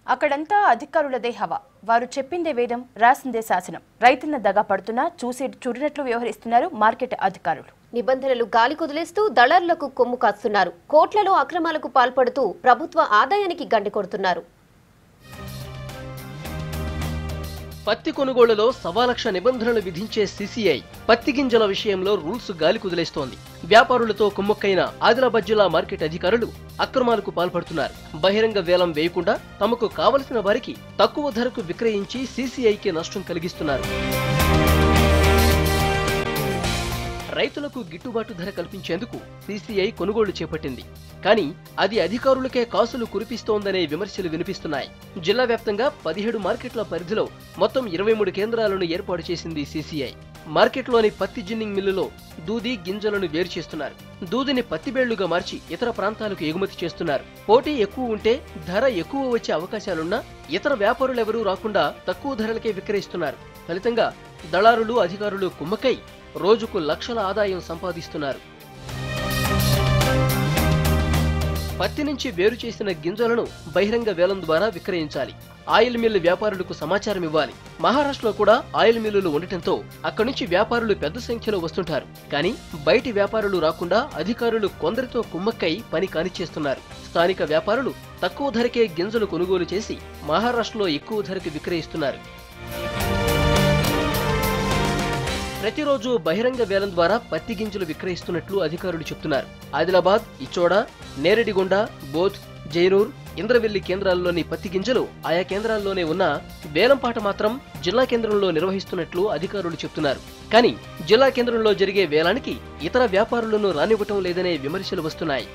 అక్కడంతా అధికారులదే హవా వారు చెప్పిందే వేదం రాసిందే శాసనం రైతున్న దగా పడుతున్నా చూసి చూడనట్లు వ్యవహరిస్తున్నారు మార్కెట్ అధికారులు నిబంధనలు గాలి కుదిలేస్తూ దళారులకు కొమ్ము కాస్తున్నారు కోట్లలో అక్రమాలకు పాల్పడుతూ ప్రభుత్వ ఆదాయానికి గండి కొడుతున్నారు పత్తి కొనుగోలులో సవా లక్ష నిబంధనలు విధించే సీసీఐ పత్తి గింజల విషయంలో రూల్స్ గాలి కుదిలేస్తోంది వ్యాపారులతో కుమ్మక్కైన ఆదిలాబాద్ జిల్లా మార్కెట్ అధికారులు అక్రమాలకు పాల్పడుతున్నారు బహిరంగ వేలం వేయకుండా తమకు కావలసిన వారికి తక్కువ ధరకు విక్రయించి సీసీఐకి నష్టం కలిగిస్తున్నారు రైతులకు గిట్టుబాటు ధర కల్పించేందుకు సీసీఐ కొనుగోళ్లు చేపట్టింది కానీ అది అధికారులకే కాసులు కురిపిస్తోందనే విమర్శలు వినిపిస్తున్నాయి జిల్లా వ్యాప్తంగా పదిహేడు మార్కెట్ల పరిధిలో మొత్తం ఇరవై మూడు కేంద్రాలను ఏర్పాటు చేసింది సీసీఐ మార్కెట్లోని పత్తి జిన్నింగ్ మిల్లులో దూది గింజలను వేరు చేస్తున్నారు దూదిని పత్తిబేళ్లుగా మార్చి ఇతర ప్రాంతాలకు ఎగుమతి చేస్తున్నారు పోటీ ఎక్కువ ఉంటే ధర ఎక్కువ వచ్చే అవకాశాలున్నా ఇతర వ్యాపారులెవరూ రాకుండా తక్కువ ధరలకే విక్రయిస్తున్నారు ఫలితంగా దళారులు అధికారులు కుమ్మకై రోజుకు లక్షల ఆదాయం సంపాదిస్తున్నారు పత్తి నుంచి వేరు చేసిన గింజలను బహిరంగ వేలం ద్వారా విక్రయించాలి ఆయిల్ మిల్లు వ్యాపారులకు సమాచారం ఇవ్వాలి మహారాష్ట్రలో కూడా ఆయిల్ మిల్లులు ఉండటంతో అక్కడి నుంచి వ్యాపారులు పెద్ద సంఖ్యలో వస్తుంటారు కానీ బయటి వ్యాపారులు రాకుండా అధికారులు కొందరితో కుమ్మక్కై పని కానిచ్చేస్తున్నారు స్థానిక వ్యాపారులు తక్కువ ధరకే గింజలు కొనుగోలు చేసి మహారాష్ట్రలో ఎక్కువ ధరకు విక్రయిస్తున్నారు ప్రతిరోజు బహిరంగ వేలం ద్వారా పత్తి గింజలు విక్రయిస్తున్నట్లు అధికారులు చెప్తున్నారు ఆదిలాబాద్ ఇచ్చోడ నేరడిగొండ బోధ్ జైనూర్ ఇంద్రవెల్లి కేంద్రాల్లోని పత్తి గింజలు ఆయా కేంద్రాల్లోనే ఉన్న వేలంపాట మాత్రం జిల్లా కేంద్రంలో నిర్వహిస్తున్నట్లు అధికారులు చెప్తున్నారు కానీ జిల్లా కేంద్రంలో జరిగే వేలానికి ఇతర వ్యాపారులను రానివ్వటం లేదనే విమర్శలు వస్తున్నాయి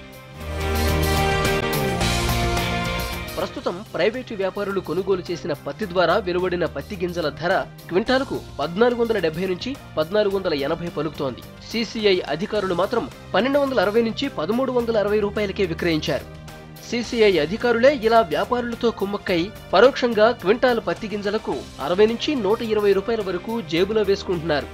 ప్రస్తుతం ప్రైవేటు వ్యాపారులు కొనుగోలు చేసిన పత్తి ద్వారా వెలువడిన పత్తి గింజల ధర క్వింటాలకు పద్నాలుగు వందల డెబ్బై నుంచి పద్నాలుగు వందల ఎనభై పలుకుతోంది సీసీఐ అధికారులు మాత్రం పన్నెండు వందల అరవై నుంచి పదమూడు వందల అరవై రూపాయలకే విక్రయించారు సీసీఐ అధికారులే ఇలా వ్యాపారులతో కుమ్మక్కై పరోక్షంగా క్వింటాల్ పత్తి గింజలకు అరవై నుంచి నూట ఇరవై రూపాయల వరకు జేబులో వేసుకుంటున్నారు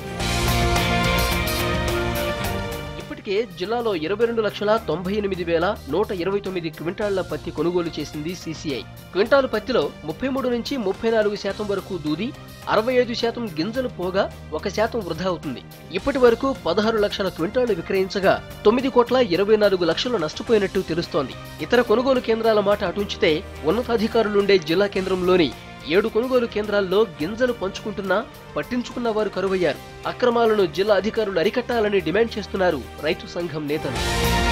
ఇప్పటికే జిల్లాలో ఇరవై రెండు లక్షల తొంభై ఎనిమిది వేల నూట ఇరవై తొమ్మిది క్వింటాళ్ల పత్తి కొనుగోలు చేసింది సీసీఐ క్వింటాలు పత్తిలో ముప్పై మూడు నుంచి ముప్పై నాలుగు శాతం వరకు దూది అరవై ఐదు శాతం గింజలు పోగా ఒక శాతం వృధా అవుతుంది ఇప్పటి వరకు పదహారు లక్షల క్వింటాళ్లు విక్రయించగా తొమ్మిది కోట్ల ఇరవై నాలుగు లక్షలు నష్టపోయినట్టు తెలుస్తోంది ఇతర కొనుగోలు కేంద్రాల మాట అటుంచితే ఉన్నతాధికారులుండే జిల్లా కేంద్రంలోని ఏడు కొనుగోలు కేంద్రాల్లో గింజలు పంచుకుంటున్నా పట్టించుకున్న వారు కరువయ్యారు అక్రమాలను జిల్లా అధికారులు అరికట్టాలని డిమాండ్ చేస్తున్నారు రైతు సంఘం నేతలు